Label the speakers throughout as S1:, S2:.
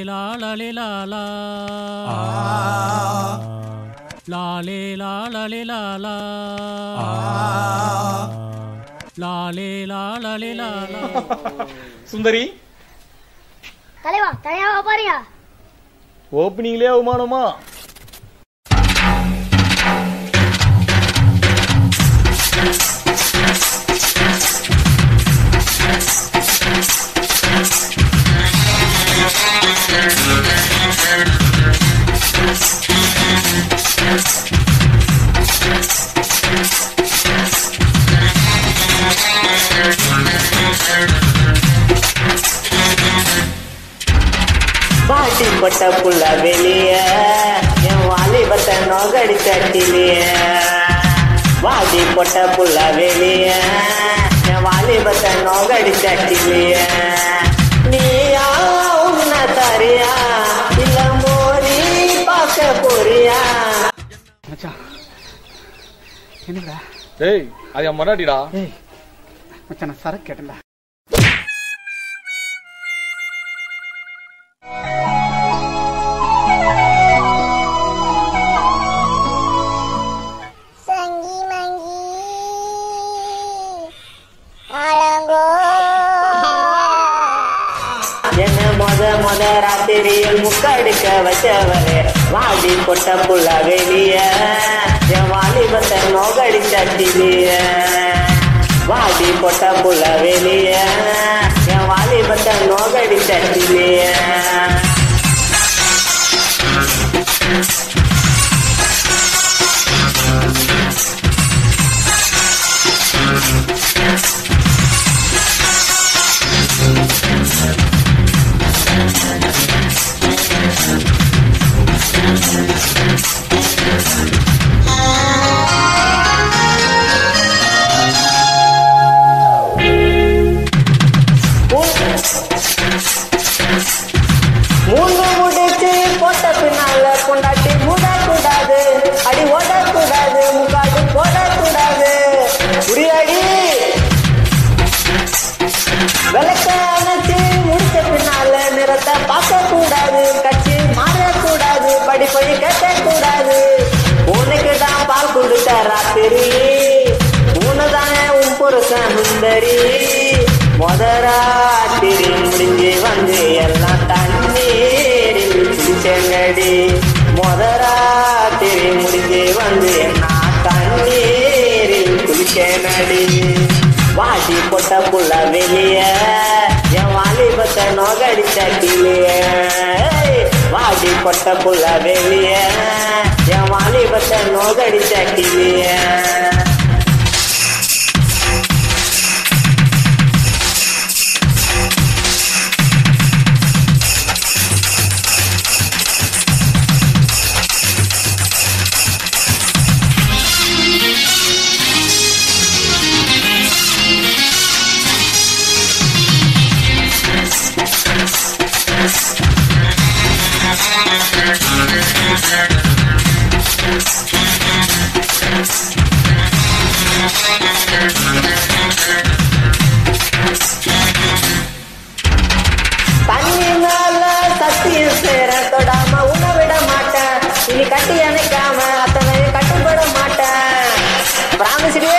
S1: லாலலே லாலா லாலே லாலலே லாலா லாலே லாலலே லாலா
S2: சுந்தரி
S3: தலைவா தனியாக பாருங்க
S2: ஓப்பனிங்லயே அவமானமா
S4: பாட்டி பட்ட புள்ள வெளிய என் வாலிபத்தை நோகடி தட்டிலிய வாடி பொட்ட புள்ள வெளிய என் வாலிபத்தை நோகடி தட்டிலிய நீயா உன்ன தரியா இல்ல மோரி பார்க்க போறியா
S5: மச்சான் என்னடா
S2: ஏய் அது என் மராட்டிடா
S5: ஏய் மச்சான் நான் சரக்கு கேட்டேன்டா
S3: சங்கி மங்கி ஆலங்கோ
S4: என்ன மொத மொத ராத்திரியில் முக்கடுக்க வச்சவரே வாடி பொட்ட புள்ள வெளிய என் வாலிபத்தை நோகடி தட்டிலிய வாடி பொட்ட புள்ள வெளிய என் வாலிபத்தை நோகடி தட்டிலிய மூணு முடிச்சு போட்ட பின்னால கொண்டாட்டி மூடக்கூடாது அடி ஓடக்கூடாது முக்காடு போடக்கூடாது புரியாடி விளக்க அணைச்சு முடிச்ச பின்னால நிறத்தை பார்க்க கூடாது கட்சி மாறக்கூடாது படிப்பை கேட்கக்கூடாது உனக்கு தான் பால் கொடுத்த ராத்திரி உனதானே உன் புருஷன் முந்தரி முதராத்திரி முடிஞ்சு வந்து எல்லாம் தண்ணீரில் குடிச்சங்கடி முதராத்திரி முடிஞ்சு வந்து நான் தண்ணீரில் குளிச்சனடி வாடி பொட்ட புள்ள வெளிய என் வாலிபத்தை நோகடி தட்டிலிய வாடி பொட்ட புள்ள வெளிய என் வாலிபத்தை நோகடி தட்டிலிய தண்ணி மேல சத்தியம் சேர தொடாம உன்னை விட மாட்டேன் இனி கட்டி அணைக்காம அத்தனை கட்டுப்பட மாட்டேன் பிராமிசிடியே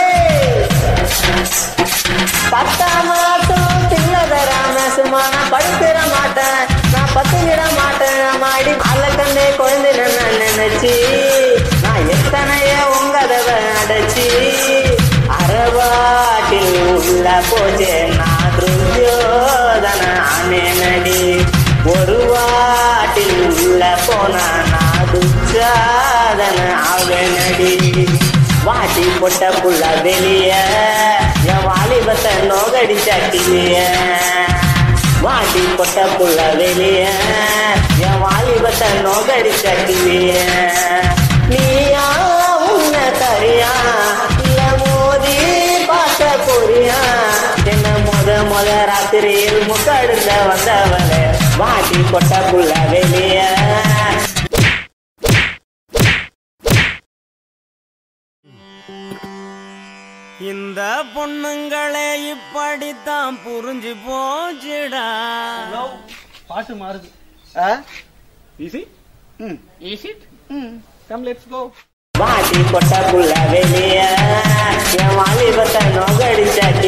S4: பத்தாம் மாசம் தில்ல தராம சும்மா நான் படுத்துட மாட்டேன் நான் பத்துக்கிட மாட்டேன் மாடி அல்ல கண்ணே குழந்தை நான் நினைச்சு நான் எத்தனையோ உங்கதவை அடைச்சி அறவாட்டில் உள்ள போச்சே நான் துரியோதன நடி ஒரு வாட்டில் உள்ள போனா நான் துச்சாதன நடி வாட்டி பொட்ட புள்ள வெளிய என் வாலிபத்தை நோகடி தட்டிலிய வாட்டி பொட்ட புள்ள வெளிய என் வாலிபத்தை நோகடி தட்டிலிய நீயா உன்ன தரியா இல்ல மோதி பார்க்க போறியா என்ன முத முத ராத்திரியில் முக்கடுந்த வந்தவளே வாட்டி பொட்ட புள்ள வெளிய
S6: இந்த பொண்ணுங்களே இப்படித்தான் புரிஞ்சு போச்சுடா
S5: பாட்டு மாறுது
S2: ஈஸி
S5: ம்
S2: ஈஸி
S5: ம்
S2: கம் லெட்ஸ் கோ
S4: வாட்டி கொட்ட புள்ள வெளிய என் வாலிபத்தை நோகடிச்ச